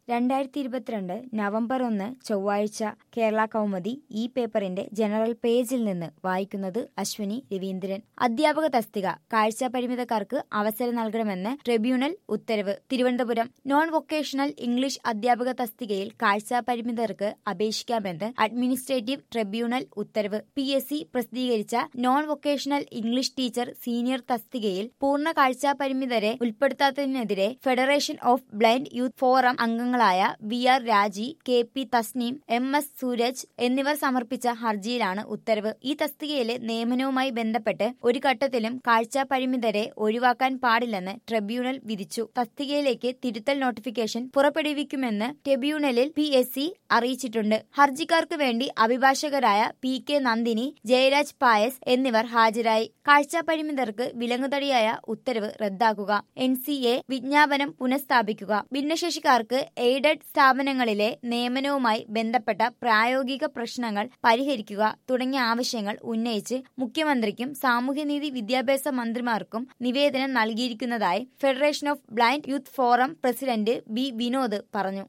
രണ്ടായിരത്തി ഇരുപത്തിരണ്ട് നവംബർ ഒന്ന് ചൊവ്വാഴ്ച കേരള കൗമുദി ഈ പേപ്പറിന്റെ ജനറൽ പേജിൽ നിന്ന് വായിക്കുന്നത് അശ്വിനി രവീന്ദ്രൻ അധ്യാപക തസ്തിക കാഴ്ച പരിമിതക്കാർക്ക് അവസരം നൽകണമെന്ന് ട്രിബ്യൂണൽ ഉത്തരവ് തിരുവനന്തപുരം നോൺ വൊക്കേഷണൽ ഇംഗ്ലീഷ് അധ്യാപക തസ്തികയിൽ കാഴ്ച പരിമിതർക്ക് അപേക്ഷിക്കാമെന്ന് അഡ്മിനിസ്ട്രേറ്റീവ് ട്രിബ്യൂണൽ ഉത്തരവ് പി എസ് സി പ്രസിദ്ധീകരിച്ച non vocational English teacher senior തസ്തികയിൽ പൂർണ്ണ കാഴ്ച പരിമിതരെ ഉൾപ്പെടുത്താത്തതിനെതിരെ federation of blind youth forum അംഗങ്ങളായ V R Raji K P Thasneem M S Sooraj എന്നിവർ സമർപ്പിച്ച ഹർജിയിലാണ് ഉത്തരവ് ഈ തസ്തികയിലെ നിയമനവുമായി ബന്ധപ്പെട്ട് ഒരു ഘട്ടത്തിലും കാഴ്ച പരിമിതരെ ഒഴിവാക്കാൻ പാടില്ലെന്ന് ട്രിബ്യൂണൽ വിധിച്ചു തസ്തികയിലേക്ക് തിരുത്തൽ നോട്ടിഫിക്കേഷൻ പുറപ്പെടുവിക്കുമെന്ന് ട്രിബ്യൂണലിൽ പി എസ് സി അറിയിച്ചിട്ടുണ്ട് ഹർജിക്കാർക്ക് വേണ്ടി അഭിഭാഷകരായ പി കെ നന്ദിനി ജയരാജ് പായസ് എന്നിവർ ഹാജരായി കാഴ്ച പരിമിതർക്ക് വിലങ്ങുതടിയായ ഉത്തരവ് റദ്ദാക്കുക എൻ സി എ വിജ്ഞാപനം പുനഃസ്ഥാപിക്കുക ഭിന്നശേഷിക്കാർക്ക് എയ്ഡഡ് സ്ഥാപനങ്ങളിലെ നിയമനവുമായി ബന്ധപ്പെട്ട പ്രായോഗിക പ്രശ്നങ്ങൾ പരിഹരിക്കുക തുടങ്ങിയ ആവശ്യങ്ങൾ ഉന്നയിച്ച് മുഖ്യമന്ത്രിക്കും സാമൂഹ്യനീതി വിദ്യാഭ്യാസ മന്ത്രിമാർക്കും നിവേദനം നൽകിയിരിക്കുന്നതായി federation of blind youth forum president B Vinod പറഞ്ഞു